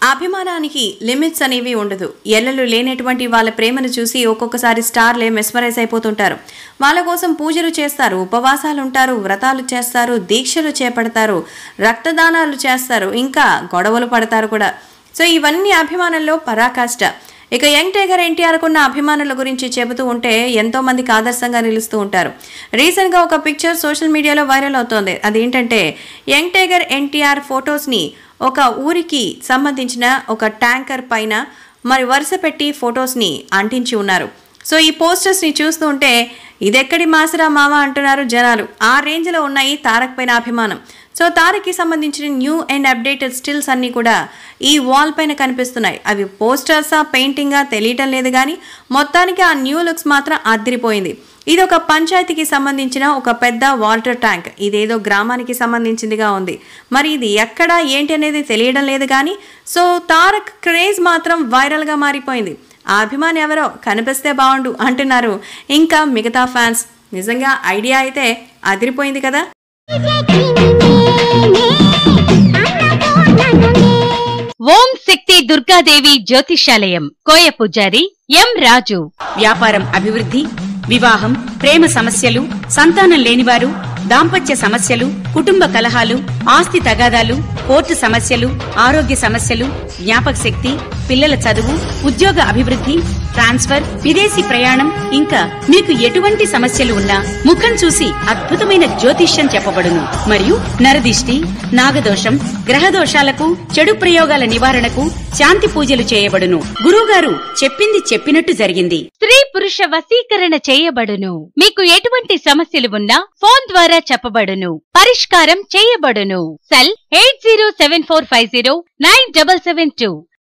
అభిమానానికి లిమిట్స్ అనేవి ఉండదు ఎల్లలు లేనటువంటి వాళ్ళ ప్రేమను చూసి ఒక్కొక్కసారి స్టార్లే మెస్మరైజ్ అయిపోతుంటారు వాళ్ళ కోసం పూజలు చేస్తారు ఉపవాసాలు ఉంటారు వ్రతాలు చేస్తారు దీక్షలు చేపడతారు రక్తదానాలు చేస్తారు ఇంకా గొడవలు పడతారు కూడా సో ఇవన్నీ అభిమానంలో పరాకాష్ట ఇక యంగ్ టైగర్ ఎన్టీఆర్కు ఉన్న అభిమానుల గురించి చెబుతూ ఉంటే ఎంతో మందికి ఆదర్శంగా నిలుస్తూ ఉంటారు రీసెంట్గా ఒక పిక్చర్ సోషల్ మీడియాలో వైరల్ అవుతోంది అదేంటంటే యంగ్ టైగర్ ఎన్టీఆర్ ఫొటోస్ని ఒక ఊరికి సంబంధించిన ఒక ట్యాంకర్ పైన మరి వరుస పెట్టి ఫొటోస్ని అంటించి ఉన్నారు సో ఈ పోస్టర్స్ని చూస్తూ ఉంటే ఇదెక్కడి మాసరా మామ అంటున్నారు జనాలు ఆ రేంజ్లో ఉన్నాయి తారక్ పైన అభిమానం సో తారక్కి సంబంధించిన న్యూ అండ్ అప్డేటెడ్ స్టిల్స్ అన్నీ కూడా ఈ వాల్ పైన కనిపిస్తున్నాయి అవి పోస్టర్సా పెయింటింగా తెలియటం లేదు కానీ మొత్తానికి ఆ న్యూ లుక్స్ మాత్రం అదిరిపోయింది ఇది ఒక పంచాయతీకి సంబంధించిన ఒక పెద్ద వాటర్ ట్యాంక్ ఇదేదో గ్రామానికి సంబంధించిందిగా ఉంది మరి ఇది ఎక్కడ ఏంటి అనేది తెలియడం లేదు కానీ సో తారక్ క్రేజ్ మాత్రం వైరల్గా మారిపోయింది ఆ అభిమాని ఎవరో కనిపిస్తే బాగుండు అంటున్నారు ఇంకా మిగతా ఫ్యాన్స్ నిజంగా ఐడియా అయితే అదిరిపోయింది కదా ఓం శక్తి దుర్గాదేవి జ్యోతిషాలయం కోయ పూజారి ఎం రాజు వ్యాపారం అభివృద్ధి వివాహం ప్రేమ సమస్యలు సంతానం లేనివారు దాంపత్య సమస్యలు కుటుంబ కలహాలు ఆస్తి తగాదాలు కోర్టు సమస్యలు ఆరోగ్య సమస్యలు జ్ఞాపక శక్తి పిల్లల చదువు ఉద్యోగ అభివృద్ధి ట్రాన్స్ఫర్ విదేశీ ప్రయాణం ఇంకా మీకు ఎటువంటి సమస్యలు ఉన్నా ముఖం చూసి అద్భుతమైన జ్యోతిష్యం చెప్పబడును మరియు నరదిష్టి నాగదోషం గ్రహ దోషాలకు చెడు ప్రయోగాల నివారణకు శాంతి పూజలు చేయబడును గురువుగారు చెప్పింది చెప్పినట్టు జరిగింది స్త్రీ పురుష వశీకరణ చేయబడును మీకు ఎటువంటి సమస్యలు ఉన్నా ఫోన్ ద్వారా చెప్పబడును పరిష్కారం చేయబడును cell eight zero seven four five zero nine double seven two